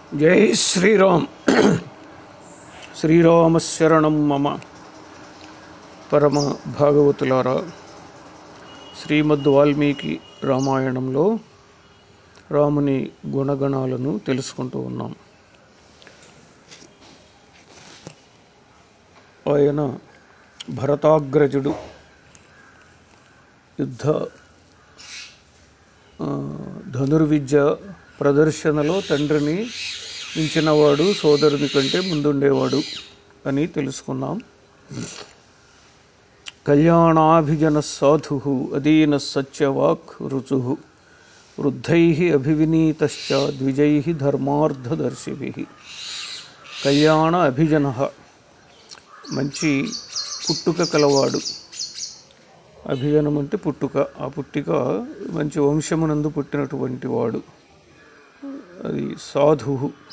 జై శ్రీరామ్ శ్రీరామశరణం మమ పరమ భాగవతులారా శ్రీమద్ వాల్మీకి రామాయణంలో రాముని గుణగణాలను తెలుసుకుంటూ ఉన్నాం ఆయన భరతాగ్రజుడు యుద్ధ ఆ, ధనుర్విద్య ప్రదర్శనలో తండ్రిని మించినవాడు సోదరుని కంటే ముందుండేవాడు అని తెలుసుకున్నాం కళ్యాణాభిజన సాధు అదీన సత్యవాక్ రుచు వృద్ధై అభివినీతశ్చ ద్విజై ధర్మార్థదర్శిభి కళ్యాణ అభిజన మంచి పుట్టుక కలవాడు అభిజనం అంటే పుట్టుక ఆ పుట్టిక మంచి వంశమునందు పుట్టినటువంటి వాడు అది సాధు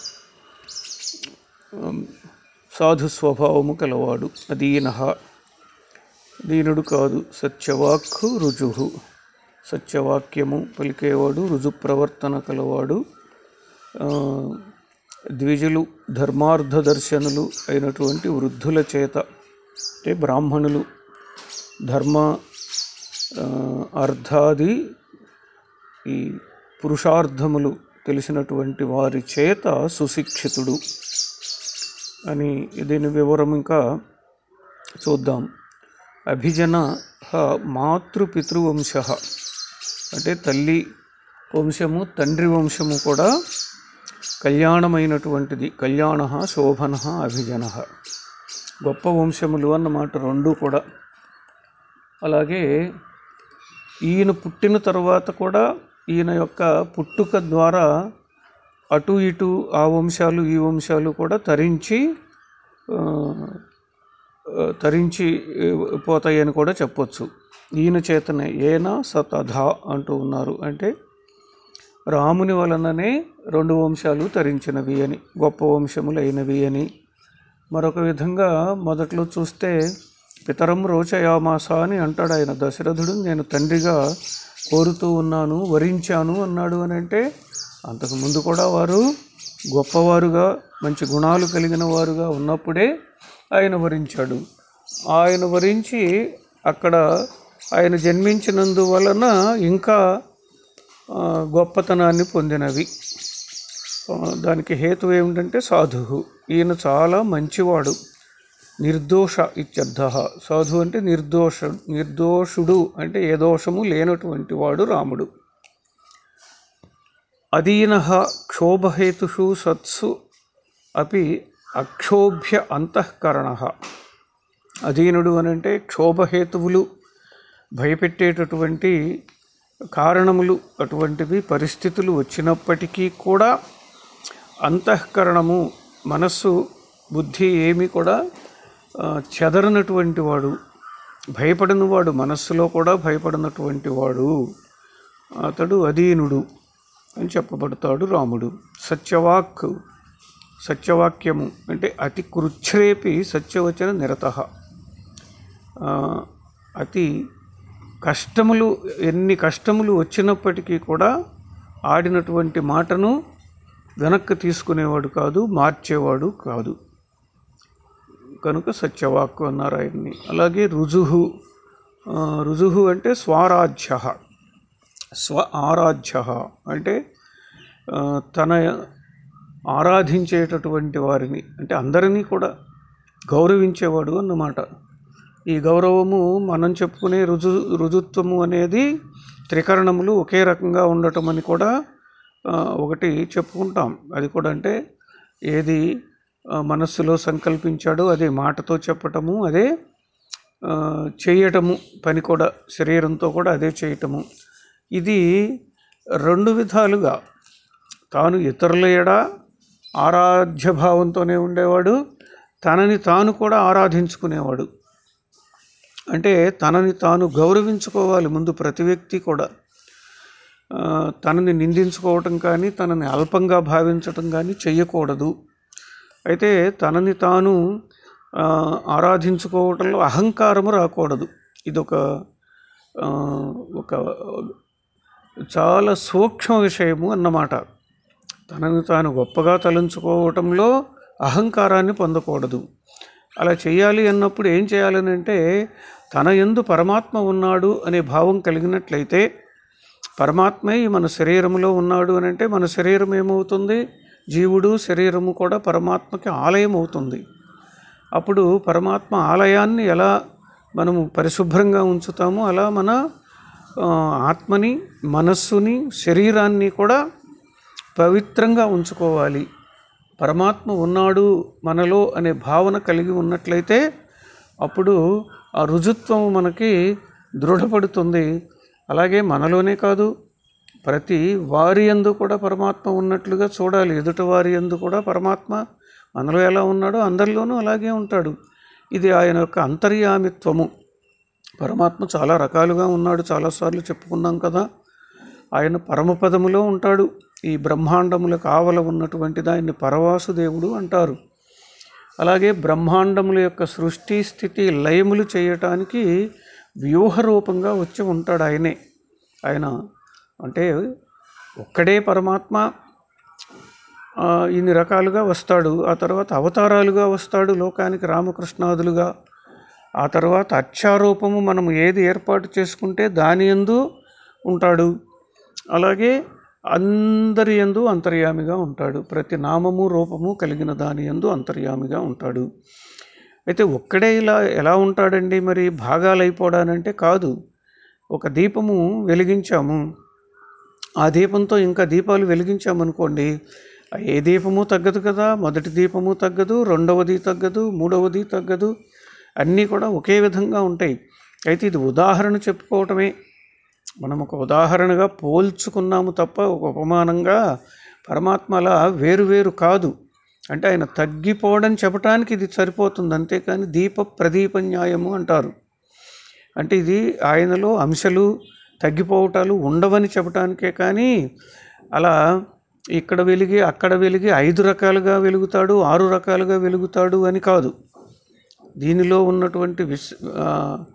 సాధు స్వభావము కలవాడు అదీన దీనుడు కాదు సత్యవాక్కు రుజు సత్యవాక్యము పలికేవాడు రుజు ప్రవర్తన కలవాడు ఆ, ద్విజులు ధర్మార్థ దర్శనులు అయినటువంటి వృద్ధుల చేత అంటే బ్రాహ్మణులు ధర్మ ఆ, అర్థాది ఈ పురుషార్థములు తెలిసినటువంటి వారి చేత సుశిక్షితుడు అని దీని వివరం ఇంకా చూద్దాం అభిజన మాతృపితృవంశ అంటే తల్లి వంశము తండ్రి వంశము కూడా కళ్యాణమైనటువంటిది కళ్యాణ శోభన అభిజన గొప్ప వంశములు అన్నమాట రెండు కూడా అలాగే ఈయన పుట్టిన తర్వాత కూడా ఈయన యొక్క పుట్టుక ద్వారా అటు ఇటు ఆ వంశాలు ఈ వంశాలు కూడా తరించి ఆ, ఆ, తరించి ఏ, పోతాయని కూడా చెప్పొచ్చు ఈయన చేతనే ఏన సతధ అంటూ ఉన్నారు అంటే రాముని వలననే రెండు వంశాలు తరించినవి అని గొప్ప వంశములైనవి అని మరొక విధంగా మొదట్లో చూస్తే పితరం రోచయామాస అని అంటాడు ఆయన దశరథుడు నేను తండ్రిగా కోరుతూ ఉన్నాను వరించాను అన్నాడు అని అంటే అంతకుముందు కూడా వారు గొప్పవారుగా మంచి గుణాలు కలిగిన వారుగా ఉన్నప్పుడే ఆయన వరించాడు ఆయన వరించి అక్కడ ఆయన జన్మించినందువలన ఇంకా ఆ, గొప్పతనాన్ని పొందినవి ఆ, దానికి హేతు ఏమిటంటే సాధు ఈయన చాలా మంచివాడు నిర్దోష ఇత్యర్థ సాధు అంటే నిర్దోష నిర్దోషుడు అంటే ఏ దోషము లేనటువంటి వాడు రాముడు అధీన క్షోభహేతుషు సత్సు అపి అక్షోభ్య అంతఃకరణ అధీనుడు అని అంటే క్షోభహేతువులు భయపెట్టేటటువంటి కారణములు అటువంటివి పరిస్థితులు వచ్చినప్పటికీ కూడా అంతఃకరణము మనస్సు బుద్ధి ఏమి కూడా ఆ, చెదరనటువంటి వాడు భయపడని వాడు మనస్సులో కూడా భయపడినటువంటి వాడు అతడు అధీనుడు అని చెప్పబడతాడు రాముడు సత్యవాక్ సత్యవాక్యము అంటే అతి కృచ్ఛ్రేపి సత్యవచన నిరత ఆ, అతి కష్టములు ఎన్ని కష్టములు వచ్చినప్పటికీ కూడా ఆడినటువంటి మాటను వెనక్కి తీసుకునేవాడు కాదు మార్చేవాడు కాదు కనుక సత్యవాక్కు అన్నారు ఆయన్ని అలాగే రుజుహు ఆ, రుజుహు అంటే స్వరాజ్య స్వ ఆరాధ్య అంటే ఆ, తన ఆరాధించేటటువంటి వారిని అంటే అందరినీ కూడా గౌరవించేవాడు అన్నమాట ఈ గౌరవము మనం చెప్పుకునే రుజు రుజుత్వము అనేది త్రికరణములు ఒకే రకంగా ఉండటం అని కూడా ఆ, ఒకటి చెప్పుకుంటాం అది కూడా అంటే ఏది ఆ, మనస్సులో సంకల్పించాడో అదే మాటతో చెప్పటము అదే ఆ, చేయటము పని కూడా శరీరంతో కూడా అదే చేయటము ఇది రెండు విధాలుగా తాను ఇతరుల ఎడ ఆరాధ్య భావంతోనే ఉండేవాడు తనని తాను కూడా ఆరాధించుకునేవాడు అంటే తనని తాను గౌరవించుకోవాలి ముందు ప్రతి వ్యక్తి కూడా ఆ, తనని నిందించుకోవటం కానీ తనని అల్పంగా భావించటం కానీ చెయ్యకూడదు అయితే తనని తాను ఆ, ఆరాధించుకోవటంలో అహంకారము రాకూడదు ఇదొక ఆ, ఒక చాలా సూక్ష్మ విషయము అన్నమాట తనను తాను గొప్పగా తలంచుకోవటంలో అహంకారాన్ని పొందకూడదు అలా చేయాలి అన్నప్పుడు ఏం చేయాలని అంటే తన ఎందు పరమాత్మ ఉన్నాడు అనే భావం కలిగినట్లయితే పరమాత్మే ఈ మన శరీరంలో ఉన్నాడు అని అంటే మన శరీరం ఏమవుతుంది జీవుడు శరీరము కూడా పరమాత్మకి ఆలయం అవుతుంది అప్పుడు పరమాత్మ ఆలయాన్ని ఎలా మనము పరిశుభ్రంగా ఉంచుతామో అలా మన ఆ, ఆత్మని మనస్సుని శరీరాన్ని కూడా పవిత్రంగా ఉంచుకోవాలి పరమాత్మ ఉన్నాడు మనలో అనే భావన కలిగి ఉన్నట్లయితే అప్పుడు ఆ రుజుత్వం మనకి దృఢపడుతుంది అలాగే మనలోనే కాదు ప్రతి వారి యందు కూడా పరమాత్మ ఉన్నట్లుగా చూడాలి ఎదుటి వారి యందు కూడా పరమాత్మ మనలో ఎలా ఉన్నాడో అందరిలోనూ అలాగే ఉంటాడు ఇది ఆయన యొక్క అంతర్యామిత్వము పరమాత్మ చాలా రకాలుగా ఉన్నాడు చాలాసార్లు చెప్పుకున్నాం కదా ఆయన పరమపదములో ఉంటాడు ఈ బ్రహ్మాండములకు ఆవల ఉన్నటువంటిది ఆయన్ని పరవాసు దేవుడు అంటారు అలాగే బ్రహ్మాండముల యొక్క సృష్టి స్థితి లయములు చేయటానికి వ్యూహ రూపంగా వచ్చి ఉంటాడు ఆయనే ఆయన అంటే ఒక్కడే పరమాత్మ ఆ, ఇన్ని రకాలుగా వస్తాడు ఆ తర్వాత అవతారాలుగా వస్తాడు లోకానికి రామకృష్ణాదులుగా ఆ తర్వాత అక్షారూపము మనం ఏది ఏర్పాటు చేసుకుంటే దాని యందు ఉంటాడు అలాగే అందరి యందు అంతర్యామిగా ఉంటాడు ప్రతి నామము రూపము కలిగిన దాని యందు అంతర్యామిగా ఉంటాడు అయితే ఒక్కడే ఇలా ఎలా ఉంటాడండి మరి భాగాలు అయిపోవడానంటే కాదు ఒక దీపము వెలిగించాము ఆ దీపంతో ఇంకా దీపాలు వెలిగించామనుకోండి ఆ ఏ దీపము తగ్గదు కదా మొదటి దీపము తగ్గదు రెండవది తగ్గదు మూడవది తగ్గదు అన్నీ కూడా ఒకే విధంగా ఉంటాయి అయితే ఇది ఉదాహరణ చెప్పుకోవటమే మనం ఒక ఉదాహరణగా పోల్చుకున్నాము తప్ప ఒక ఉపమానంగా పరమాత్మ అలా వేరు వేరు కాదు అంటే ఆయన తగ్గిపోవడం చెప్పడానికి ఇది సరిపోతుంది అంతేకాని దీప ప్రదీప న్యాయము అంటారు అంటే ఇది ఆయనలో అంశాలు తగ్గిపోవటాలు ఉండవని చెప్పటానికే కానీ అలా ఇక్కడ వెలిగి అక్కడ వెలిగి ఐదు రకాలుగా వెలుగుతాడు ఆరు రకాలుగా వెలుగుతాడు అని కాదు దీనిలో ఉన్నటువంటి విశ్ ఆ,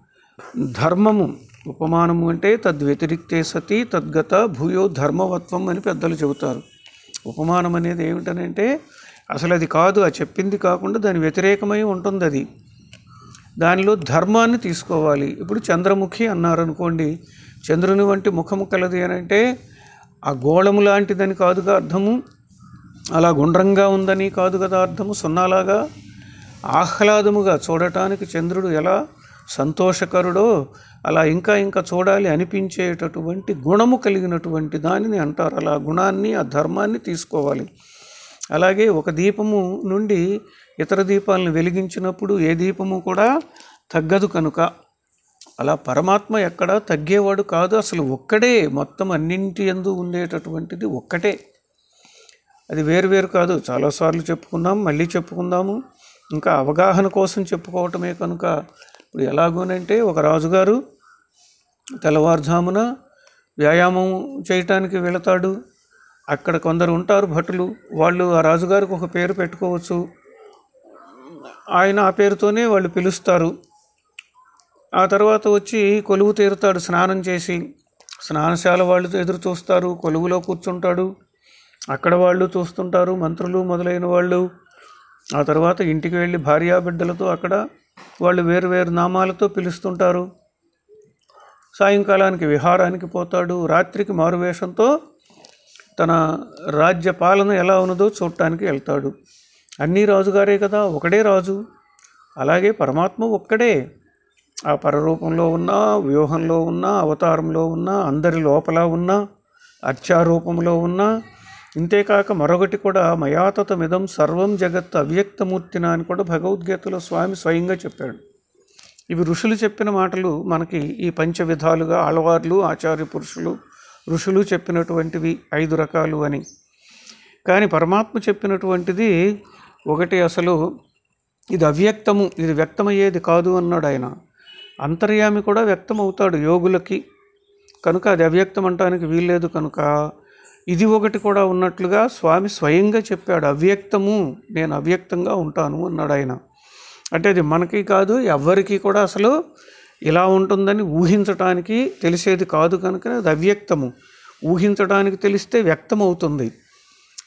ధర్మము ఉపమానము అంటే తద్వ్యతిరిక్తే సతి తద్గత భూయో ధర్మవత్వం అని పెద్దలు చెబుతారు ఉపమానం అనేది ఏమిటనంటే అసలు అది కాదు ఆ చెప్పింది కాకుండా దాని వ్యతిరేకమై ఉంటుంది అది దానిలో ధర్మాన్ని తీసుకోవాలి ఇప్పుడు చంద్రముఖి అన్నారనుకోండి చంద్రుని వంటి ముఖము కలది అని అంటే ఆ గోళము లాంటిదని కాదుగా అర్థము అలా గుండ్రంగా ఉందని కాదు కదా అర్థము సున్నాలాగా ఆహ్లాదముగా చూడటానికి చంద్రుడు ఎలా సంతోషకరుడో అలా ఇంకా ఇంకా చూడాలి అనిపించేటటువంటి గుణము కలిగినటువంటి దానిని అంటారు అలా గుణాన్ని ఆ ధర్మాన్ని తీసుకోవాలి అలాగే ఒక దీపము నుండి ఇతర దీపాలను వెలిగించినప్పుడు ఏ దీపము కూడా తగ్గదు కనుక అలా పరమాత్మ ఎక్కడా తగ్గేవాడు కాదు అసలు ఒక్కడే మొత్తం అన్నింటి ఎందు ఉండేటటువంటిది ఒక్కటే అది వేరు వేరు కాదు చాలాసార్లు చెప్పుకున్నాం మళ్ళీ చెప్పుకుందాము ఇంకా అవగాహన కోసం చెప్పుకోవటమే కనుక ఇప్పుడు ఎలాగోనంటే ఒక రాజుగారు తెల్లవారుజామున వ్యాయామం చేయటానికి వెళతాడు అక్కడ కొందరు ఉంటారు భటులు వాళ్ళు ఆ రాజుగారికి ఒక పేరు పెట్టుకోవచ్చు ఆయన ఆ పేరుతోనే వాళ్ళు పిలుస్తారు ఆ తర్వాత వచ్చి కొలువు తీరుతాడు స్నానం చేసి స్నానశాల వాళ్ళు ఎదురు చూస్తారు కొలువులో కూర్చుంటాడు అక్కడ వాళ్ళు చూస్తుంటారు మంత్రులు మొదలైన వాళ్ళు ఆ తర్వాత ఇంటికి వెళ్ళి భార్యా బిడ్డలతో అక్కడ వాళ్ళు వేరు వేరు నామాలతో పిలుస్తుంటారు సాయంకాలానికి విహారానికి పోతాడు రాత్రికి మారువేషంతో తన రాజ్య పాలన ఎలా ఉన్నదో చూడటానికి వెళ్తాడు అన్నీ రాజుగారే కదా ఒకడే రాజు అలాగే పరమాత్మ ఒక్కడే ఆ పరరూపంలో ఉన్న వ్యూహంలో ఉన్న అవతారంలో ఉన్న అందరి లోపల ఉన్న అర్చారూపంలో ఉన్న ఇంతేకాక మరొకటి కూడా మయాతతమిదం సర్వం జగత్ అవ్యక్తమూర్తిన అని కూడా భగవద్గీతలో స్వామి స్వయంగా చెప్పాడు ఇవి ఋషులు చెప్పిన మాటలు మనకి ఈ పంచ విధాలుగా ఆళ్వార్లు ఆచార్య పురుషులు ఋషులు చెప్పినటువంటివి ఐదు రకాలు అని కానీ పరమాత్మ చెప్పినటువంటిది ఒకటి అసలు ఇది అవ్యక్తము ఇది వ్యక్తమయ్యేది కాదు అన్నాడు ఆయన అంతర్యామి కూడా వ్యక్తం అవుతాడు యోగులకి కనుక అది అవ్యక్తం అంటానికి వీల్లేదు కనుక ఇది ఒకటి కూడా ఉన్నట్లుగా స్వామి స్వయంగా చెప్పాడు అవ్యక్తము నేను అవ్యక్తంగా ఉంటాను అన్నాడు ఆయన అంటే అది మనకి కాదు ఎవ్వరికి కూడా అసలు ఇలా ఉంటుందని ఊహించటానికి తెలిసేది కాదు కనుక అది అవ్యక్తము ఊహించడానికి తెలిస్తే వ్యక్తం అవుతుంది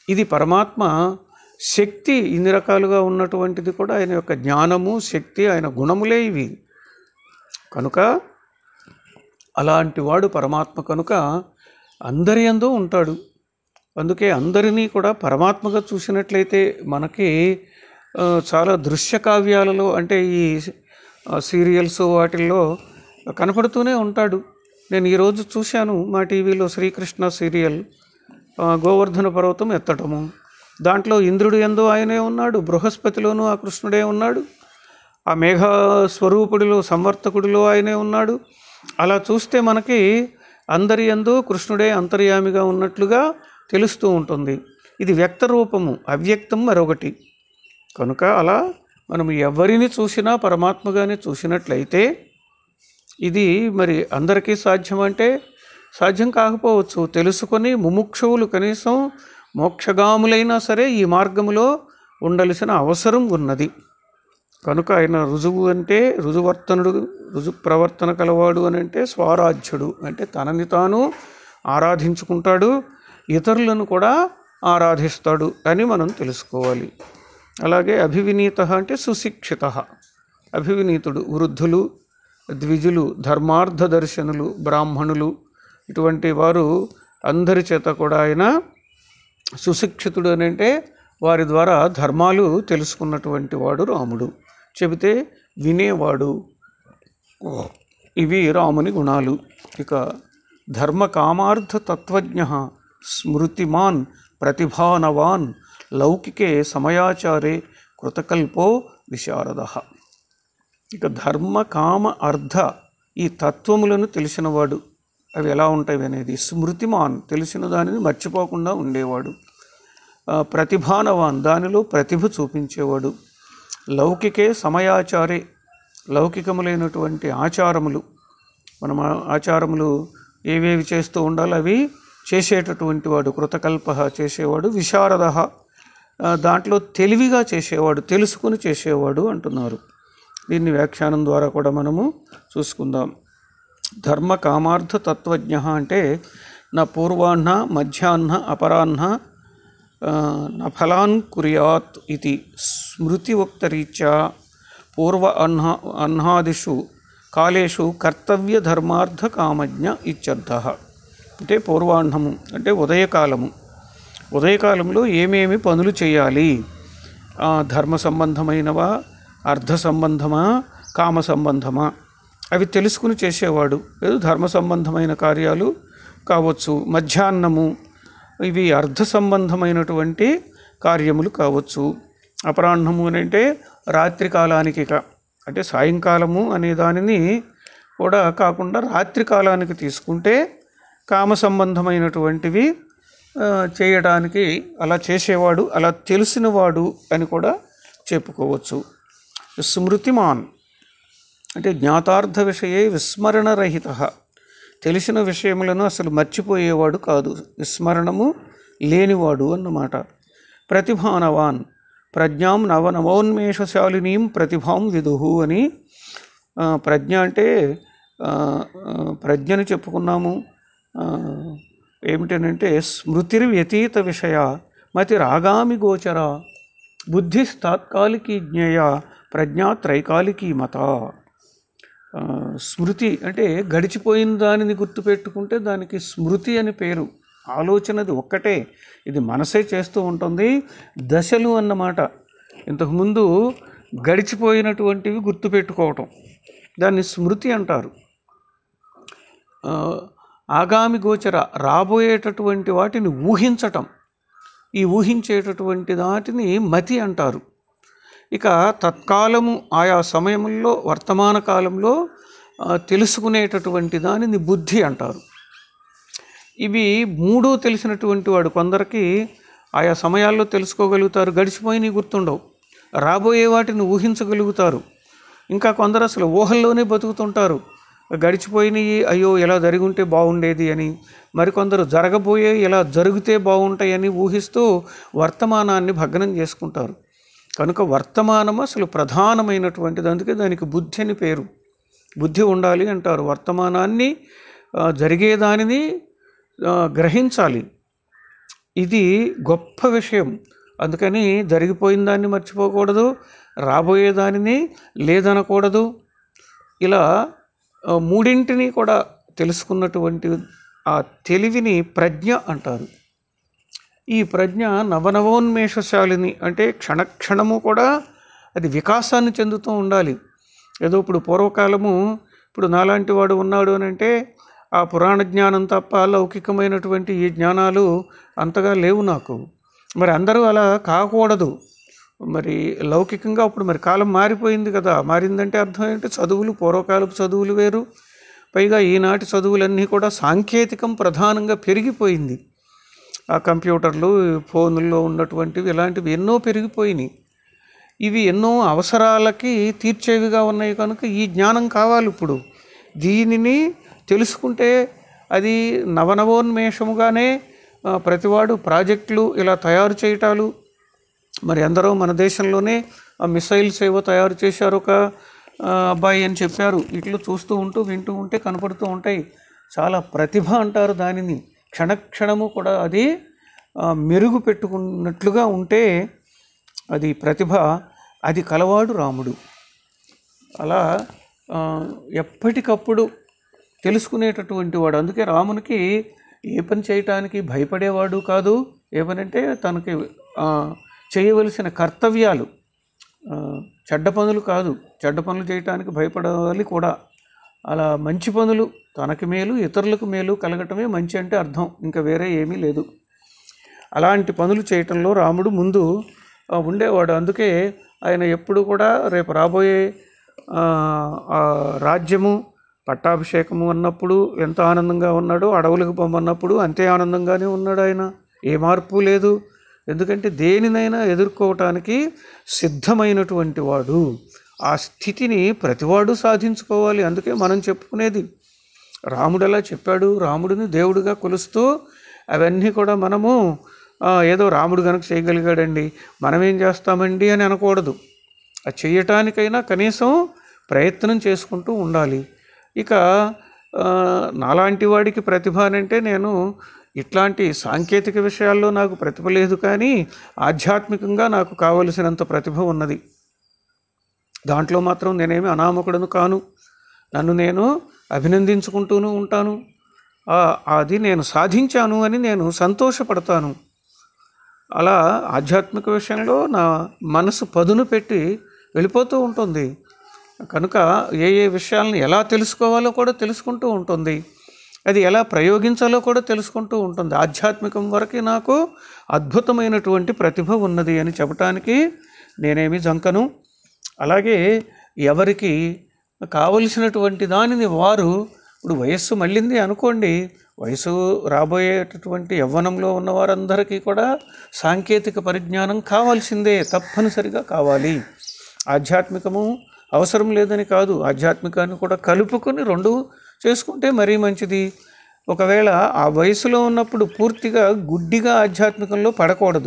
ఇది పరమాత్మ శక్తి ఇన్ని రకాలుగా ఉన్నటువంటిది కూడా ఆయన యొక్క జ్ఞానము శక్తి ఆయన గుణములే ఇవి కనుక అలాంటి వాడు పరమాత్మ కనుక అందరి యందు ఉంటాడు అందుకే అందరినీ కూడా పరమాత్మగా చూసినట్లయితే మనకి ఆ, చాలా దృశ్య కావ్యాలలో అంటే ఈ ఆ, సీరియల్స్ వాటిల్లో కనపడుతూనే ఉంటాడు నేను ఈరోజు చూశాను మా టీవీలో శ్రీకృష్ణ సీరియల్ ఆ, గోవర్ధన పర్వతం ఎత్తటము దాంట్లో ఇంద్రుడు ఎందు ఆయనే ఉన్నాడు బృహస్పతిలోనూ ఆ కృష్ణుడే ఉన్నాడు ఆ మేఘ స్వరూపుడిలో సంవర్తకుడిలో ఆయనే ఉన్నాడు అలా చూస్తే మనకి అందరి యందు కృష్ణుడే అంతర్యామిగా ఉన్నట్లుగా తెలుస్తూ ఉంటుంది ఇది వ్యక్త రూపము అవ్యక్తం మరొకటి కనుక అలా మనం ఎవరిని చూసినా పరమాత్మగానే చూసినట్లయితే ఇది మరి అందరికీ సాధ్యం అంటే సాధ్యం కాకపోవచ్చు తెలుసుకొని ముముక్షువులు కనీసం మోక్షగాములైనా సరే ఈ మార్గములో ఉండవలసిన అవసరం ఉన్నది కనుక ఆయన రుజువు అంటే రుజువర్తనుడు రుజు ప్రవర్తన కలవాడు అని అంటే స్వరాజ్యుడు అంటే తనని తాను ఆరాధించుకుంటాడు ఇతరులను కూడా ఆరాధిస్తాడు అని మనం తెలుసుకోవాలి అలాగే అభివినీత అంటే సుశిక్షిత అభివినీతుడు వృద్ధులు ద్విజులు ధర్మార్థ దర్శనులు బ్రాహ్మణులు ఇటువంటి వారు అందరి చేత కూడా ఆయన సుశిక్షితుడు అని అంటే వారి ద్వారా ధర్మాలు తెలుసుకున్నటువంటి వాడు రాముడు చెబితే వినేవాడు ఇవి రాముని గుణాలు ఇక ధర్మ కామార్థ తత్వజ్ఞ స్మృతిమాన్ ప్రతిభానవాన్ లౌకికే సమయాచారే కృతకల్పో విశారద ఇక ధర్మ కామ అర్థ ఈ తత్వములను తెలిసినవాడు అవి ఎలా ఉంటాయి అనేది స్మృతిమాన్ తెలిసిన దానిని మర్చిపోకుండా ఉండేవాడు ఆ, ప్రతిభానవాన్ దానిలో ప్రతిభ చూపించేవాడు లౌకికే సమయాచారే లౌకికములైనటువంటి ఆచారములు మనం ఆ ఆచారములు ఏవేవి చేస్తూ ఉండాలో అవి చేసేటటువంటి వాడు కృతకల్ప చేసేవాడు విశారద ఆ, దాంట్లో తెలివిగా చేసేవాడు తెలుసుకుని చేసేవాడు అంటున్నారు దీన్ని వ్యాఖ్యానం ద్వారా కూడా మనము చూసుకుందాం ధర్మ కామార్థ తత్వజ్ఞ అంటే నా పూర్వాహ్న మధ్యాహ్న అపరాహ్న ఆ, న ఫలాన్ కుర్యాత్ ఇది స్మృతివక్తరీత్యా పూర్వ అహ్నా అహ్నాదిషు కాలేషు కర్తవ్య ధర్మార్థ కామజ్ఞ ఇత్యర్థ అంటే పూర్వాహ్నము అంటే ఉదయకాలము ఉదయకాలంలో ఏమేమి పనులు చేయాలి ఆ, ధర్మ సంబంధమైనవా అర్థ సంబంధమా కామ సంబంధమా అవి తెలుసుకుని చేసేవాడు లేదు ధర్మ సంబంధమైన కార్యాలు కావచ్చు మధ్యాహ్నము ఇవి అర్థ సంబంధమైనటువంటి కార్యములు కావచ్చు అపరాహ్నము అని అంటే రాత్రి కాలానికి ఇక అంటే సాయంకాలము అనే దానిని కూడా కాకుండా రాత్రి కాలానికి తీసుకుంటే కామ సంబంధమైనటువంటివి ఆ, చేయడానికి అలా చేసేవాడు అలా తెలిసినవాడు అని కూడా చెప్పుకోవచ్చు స్మృతిమాన్ అంటే జ్ఞాతార్థ విషయే విస్మరణరహిత తెలిసిన విషయములను అసలు మర్చిపోయేవాడు కాదు విస్మరణము లేనివాడు అన్నమాట ప్రతిభానవాన్ ప్రజ్ఞాం నవనవోన్మేషశాలినీం ప్రతిభాం విదుహు అని ఆ, ప్రజ్ఞ అంటే ఆ, ఆ, ప్రజ్ఞని చెప్పుకున్నాము ఆ, ఏమిటనంటే స్మృతిర్ వ్యతీత విషయ మతి రాగామి గోచర బుద్ధి తాత్కాలికీ జ్ఞేయ ప్రజ్ఞా త్రైకాలికీ మత ఆ, స్మృతి అంటే గడిచిపోయిన దానిని గుర్తుపెట్టుకుంటే దానికి స్మృతి అని పేరు ఆలోచనది ఒక్కటే ఇది మనసే చేస్తూ ఉంటుంది దశలు అన్నమాట ఇంతకుముందు గడిచిపోయినటువంటివి గుర్తుపెట్టుకోవటం దాన్ని స్మృతి అంటారు ఆ, ఆగామి గోచర రాబోయేటటువంటి వాటిని ఊహించటం ఈ ఊహించేటటువంటి వాటిని మతి అంటారు ఇక తత్కాలము ఆయా సమయంలో వర్తమాన కాలంలో ఆ, తెలుసుకునేటటువంటి దానిని బుద్ధి అంటారు ఇవి మూడు తెలిసినటువంటి వాడు కొందరికి ఆయా సమయాల్లో తెలుసుకోగలుగుతారు గడిచిపోయినవి గుర్తుండవు రాబోయే వాటిని ఊహించగలుగుతారు ఇంకా కొందరు అసలు ఊహల్లోనే బతుకుతుంటారు గడిచిపోయినవి అయ్యో ఎలా జరిగి ఉంటే బాగుండేది అని మరికొందరు జరగబోయే ఎలా జరిగితే బాగుంటాయని ఊహిస్తూ వర్తమానాన్ని భగ్నం చేసుకుంటారు కనుక వర్తమానం అసలు ప్రధానమైనటువంటిది అందుకే దానికి బుద్ధి అని పేరు బుద్ధి ఉండాలి అంటారు వర్తమానాన్ని ఆ, జరిగేదానిని ఆ, గ్రహించాలి ఇది గొప్ప విషయం అందుకని జరిగిపోయిన దాన్ని మర్చిపోకూడదు రాబోయే దానిని లేదనకూడదు ఇలా ఆ, మూడింటిని కూడా తెలుసుకున్నటువంటి ఆ తెలివిని ప్రజ్ఞ అంటారు ఈ ప్రజ్ఞ నవనవోన్మేషశాలిని అంటే క్షణక్షణము కూడా అది వికాసాన్ని చెందుతూ ఉండాలి ఏదో ఇప్పుడు పూర్వకాలము ఇప్పుడు నాలాంటి వాడు ఉన్నాడు అని అంటే ఆ పురాణ జ్ఞానం తప్ప లౌకికమైనటువంటి ఈ జ్ఞానాలు అంతగా లేవు నాకు మరి అందరూ అలా కాకూడదు మరి లౌకికంగా అప్పుడు మరి కాలం మారిపోయింది కదా మారిందంటే అర్థం ఏంటి చదువులు పూర్వకాలపు చదువులు వేరు పైగా ఈనాటి చదువులన్నీ కూడా సాంకేతికం ప్రధానంగా పెరిగిపోయింది ఆ కంప్యూటర్లు ఫోన్లలో ఉన్నటువంటివి ఇలాంటివి ఎన్నో పెరిగిపోయినాయి ఇవి ఎన్నో అవసరాలకి తీర్చేవిగా ఉన్నాయి కనుక ఈ జ్ఞానం కావాలి ఇప్పుడు దీనిని తెలుసుకుంటే అది నవనవోన్మేషముగానే ఆ, ప్రతివాడు ప్రాజెక్టులు ఇలా తయారు చేయటాలు మరి ఎందరో మన దేశంలోనే ఆ మిసైల్స్ ఏవో తయారు చేశారు ఒక ఆ, అబ్బాయి అని చెప్పారు ఇట్లు చూస్తూ ఉంటూ వింటూ ఉంటే కనపడుతూ ఉంటాయి చాలా ప్రతిభ అంటారు దానిని క్షణక్షణము కూడా అది ఆ, మెరుగు పెట్టుకున్నట్లుగా ఉంటే అది ప్రతిభ అది కలవాడు రాముడు అలా ఆ, ఎప్పటికప్పుడు తెలుసుకునేటటువంటి వాడు అందుకే రామునికి ఏ పని చేయటానికి భయపడేవాడు కాదు ఏ పని అంటే తనకి ఆ, చేయవలసిన కర్తవ్యాలు ఆ, చెడ్డ పనులు కాదు చెడ్డ పనులు చేయటానికి భయపడాలి కూడా అలా మంచి పనులు తనకి మేలు ఇతరులకు మేలు కలగటమే మంచి అంటే అర్థం ఇంకా వేరే ఏమీ లేదు అలాంటి పనులు చేయటంలో రాముడు ముందు ఆ, ఉండేవాడు అందుకే ఆయన ఎప్పుడు కూడా రేపు రాబోయే ఆ, ఆ రాజ్యము పట్టాభిషేకము అన్నప్పుడు ఎంత ఆనందంగా ఉన్నాడో అడవులకు పొమ్మన్నప్పుడు అంతే ఆనందంగానే ఉన్నాడు ఆయన ఏ మార్పు లేదు ఎందుకంటే దేనినైనా ఎదుర్కోవటానికి సిద్ధమైనటువంటి వాడు ఆ స్థితిని ప్రతివాడు సాధించుకోవాలి అందుకే మనం చెప్పుకునేది రాముడు అలా చెప్పాడు రాముడిని దేవుడిగా కొలుస్తూ అవన్నీ కూడా మనము ఆ, ఏదో రాముడు కనుక చేయగలిగాడండి మనం ఏం చేస్తామండి అని అనకూడదు అది చేయటానికైనా కనీసం ప్రయత్నం చేసుకుంటూ ఉండాలి ఇక ఆ, నాలాంటి వాడికి ప్రతిభ అని అంటే నేను ఇట్లాంటి సాంకేతిక విషయాల్లో నాకు ప్రతిభ లేదు కానీ ఆధ్యాత్మికంగా నాకు కావలసినంత ప్రతిభ ఉన్నది దాంట్లో మాత్రం నేనేమి అనామకుడను కాను నన్ను నేను అభినందించుకుంటూనే ఉంటాను ఆ, అది నేను సాధించాను అని నేను సంతోషపడతాను అలా ఆధ్యాత్మిక విషయంలో నా మనసు పదును పెట్టి వెళ్ళిపోతూ ఉంటుంది కనుక ఏ ఏ విషయాలను ఎలా తెలుసుకోవాలో కూడా తెలుసుకుంటూ ఉంటుంది అది ఎలా ప్రయోగించాలో కూడా తెలుసుకుంటూ ఉంటుంది ఆధ్యాత్మికం వరకు నాకు అద్భుతమైనటువంటి ప్రతిభ ఉన్నది అని చెప్పటానికి నేనేమి జంకను అలాగే ఎవరికి కావలసినటువంటి దానిని వారు ఇప్పుడు వయస్సు మళ్ళింది అనుకోండి వయసు రాబోయేటటువంటి యవ్వనంలో ఉన్న వారందరికీ కూడా సాంకేతిక పరిజ్ఞానం కావాల్సిందే తప్పనిసరిగా కావాలి ఆధ్యాత్మికము అవసరం లేదని కాదు ఆధ్యాత్మికాన్ని కూడా కలుపుకొని రెండు చేసుకుంటే మరీ మంచిది ఒకవేళ ఆ వయసులో ఉన్నప్పుడు పూర్తిగా గుడ్డిగా ఆధ్యాత్మికంలో పడకూడదు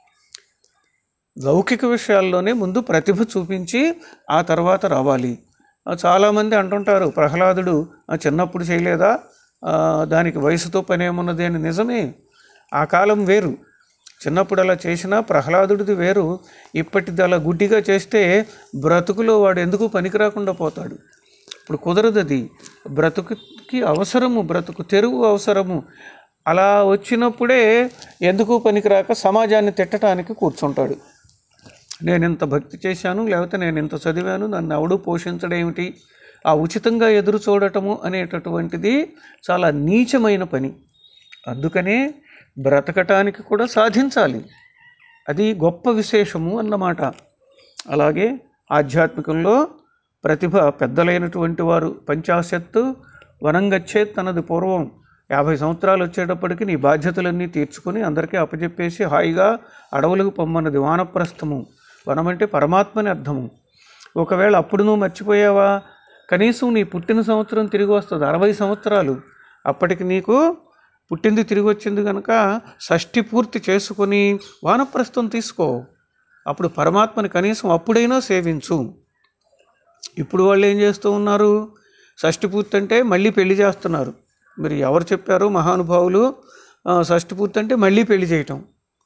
లౌకిక విషయాల్లోనే ముందు ప్రతిభ చూపించి ఆ తర్వాత రావాలి ఆ, చాలామంది అంటుంటారు ప్రహ్లాదుడు "ఆ, చిన్నప్పుడు చేయలేదా ఆ, దానికి వయసుతో పని ఏమున్నది అని నిజమే ఆ కాలం వేరు చిన్నప్పుడు అలా చేసినా ప్రహ్లాదుడిది వేరు ఇప్పటిది అలా గుడ్డిగా చేస్తే బ్రతుకులో వాడు ఎందుకు పనికి రాకుండా పోతాడు ఇప్పుడు కుదరదు అది బ్రతుకుకి అవసరము బ్రతుకు తెరువు అవసరము అలా వచ్చినప్పుడే ఎందుకు పనికిరాక సమాజాన్ని తిట్టడానికి కూర్చుంటాడు నేను ఇంత భక్తి చేశాను లేకపోతే నేను ఇంత చదివాను నన్ను ఎవడు పోషించడేమిటి ఆ ఉచితంగా ఎదురు చూడటము అనేటటువంటిది చాలా నీచమైన పని అందుకనే బ్రతకటానికి కూడా సాధించాలి అది గొప్ప విశేషము అన్నమాట అలాగే ఆధ్యాత్మికంలో ప్రతిభ పెద్దలైనటువంటి వారు పంచాశత్తు వనంగచ్చేత్ అన్నది పూర్వం యాభై సంవత్సరాలు వచ్చేటప్పటికి నీ బాధ్యతలన్నీ తీర్చుకొని అందరికీ అప్పచెప్పేసి హాయిగా అడవులకు పొమ్మన్నది వానప్రస్థము వనం అంటే పరమాత్మని అర్థము ఒకవేళ అప్పుడు నువ్వు మర్చిపోయావా కనీసం నీ పుట్టిన సంవత్సరం తిరిగి వస్తుంది అరవై సంవత్సరాలు అప్పటికి నీకు పుట్టింది తిరిగి వచ్చింది కనుక షష్ఠి పూర్తి చేసుకొని వానప్రస్థం తీసుకో అప్పుడు పరమాత్మని కనీసం అప్పుడైనా సేవించు ఇప్పుడు వాళ్ళు ఏం చేస్తూ ఉన్నారు షష్ఠి పూర్తి అంటే మళ్ళీ పెళ్లి చేస్తున్నారు మీరు ఎవరు చెప్పారు మహానుభావులు ఆ, షష్ఠి పూర్తి అంటే మళ్ళీ పెళ్లి చేయటం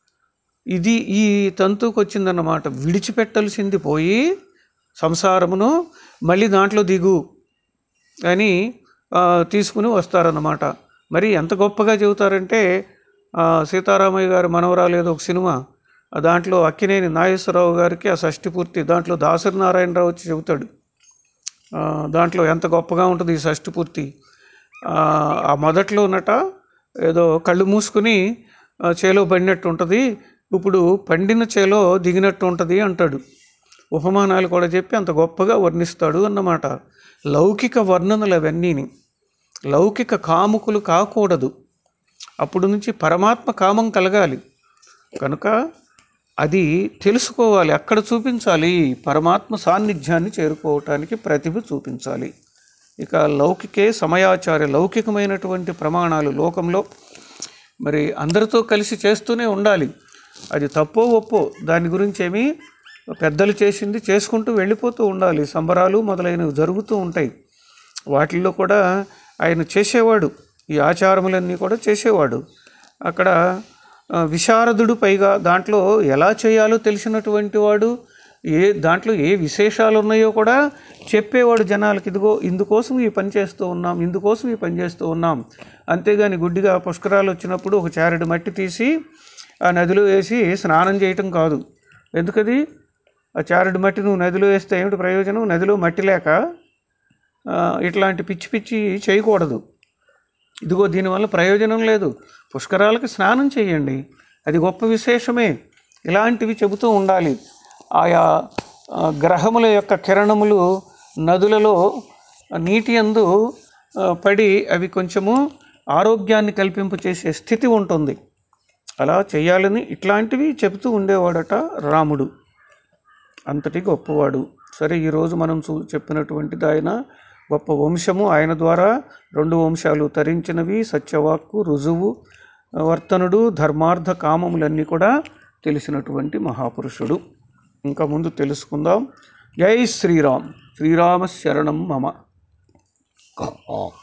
ఇది ఈ తంతుకు వచ్చిందన్నమాట విడిచిపెట్టాల్సింది పోయి సంసారమును మళ్ళీ దాంట్లో దిగు అని ఆ, తీసుకుని వస్తారన్నమాట మరి ఎంత గొప్పగా చెబుతారంటే ఆ, సీతారామయ్య గారి మనవరాలు ఏదో ఒక సినిమా ఆ దాంట్లో అక్కినేని నాగేశ్వరరావు గారికి ఆ షష్ఠి పూర్తి దాంట్లో దాసరి నారాయణరావు వచ్చి చెబుతాడు ఆ, దాంట్లో ఎంత గొప్పగా ఉంటుంది ఈ షష్ఠి పూర్తి ఆ, ఆ మొదట్లో ఉన్నట ఏదో కళ్ళు మూసుకుని ఆ, చేలో పడినట్టు ఉంటుంది ఇప్పుడు పండిన చేలో దిగినట్టు ఉంటుంది అంటాడు ఉపమానాలు కూడా చెప్పి అంత గొప్పగా వర్ణిస్తాడు అన్నమాట లౌకిక వర్ణనలు అవన్నీని లౌకిక కాముకులు కాకూడదు అప్పుడు నుంచి పరమాత్మ కామం కలగాలి కనుక అది తెలుసుకోవాలి అక్కడ చూపించాలి పరమాత్మ సాన్నిధ్యాన్ని చేరుకోవటానికి ప్రతిభ చూపించాలి ఇక లౌకికే సమయాచార్య లౌకికమైనటువంటి ప్రమాణాలు లోకంలో మరి అందరితో కలిసి చేస్తూనే ఉండాలి అది తప్పో ఒప్పో దాని గురించి ఏమీ పెద్దలు చేసింది చేసుకుంటూ వెళ్ళిపోతూ ఉండాలి సంబరాలు మొదలైనవి జరుగుతూ ఉంటాయి వాటిల్లో కూడా ఆయన చేసేవాడు ఈ ఆచారములన్నీ కూడా చేసేవాడు అక్కడ ఆ, విశారదుడు పైగా దాంట్లో ఎలా చేయాలో తెలిసినటువంటి వాడు ఏ దాంట్లో ఏ విశేషాలు ఉన్నాయో కూడా చెప్పేవాడు జనాలకి ఇదిగో ఇందుకోసం ఈ పని చేస్తూ ఉన్నాం ఇందుకోసం ఈ పని చేస్తూ ఉన్నాం అంతేగాని గుడ్డిగా పుష్కరాలు వచ్చినప్పుడు ఒక చారెడు మట్టి తీసి ఆ నదిలో వేసి స్నానం చేయటం కాదు ఎందుకది ఆ చారెడు మట్టి నువ్వు నదిలో వేస్తే ఏమిటి ప్రయోజనం నదిలో మట్టి లేక ఆ, ఇట్లాంటి పిచ్చి పిచ్చి చేయకూడదు ఇదిగో దీనివల్ల ప్రయోజనం లేదు పుష్కరాలకు స్నానం చేయండి అది గొప్ప విశేషమే ఇలాంటివి చెబుతూ ఉండాలి ఆయా ఆ, గ్రహముల యొక్క కిరణములు నదులలో నీటి అందు ఆ, పడి అవి కొంచెము ఆరోగ్యాన్ని కల్పింపు చేసే స్థితి ఉంటుంది అలా చేయాలని ఇట్లాంటివి చెబుతూ ఉండేవాడట రాముడు అంతటి గొప్పవాడు సరే ఈరోజు మనం చూ చెప్పినటువంటిది ఆయన గొప్ప వంశము ఆయన ద్వారా రెండు వంశాలు తరించినవి సత్యవాక్కు రుజువు వర్తనుడు ధర్మార్థ కామములన్నీ కూడా తెలిసినటువంటి మహాపురుషుడు ఇంకా ముందు తెలుసుకుందాం జై శ్రీరామ్ శ్రీరామ శరణం మమ కా-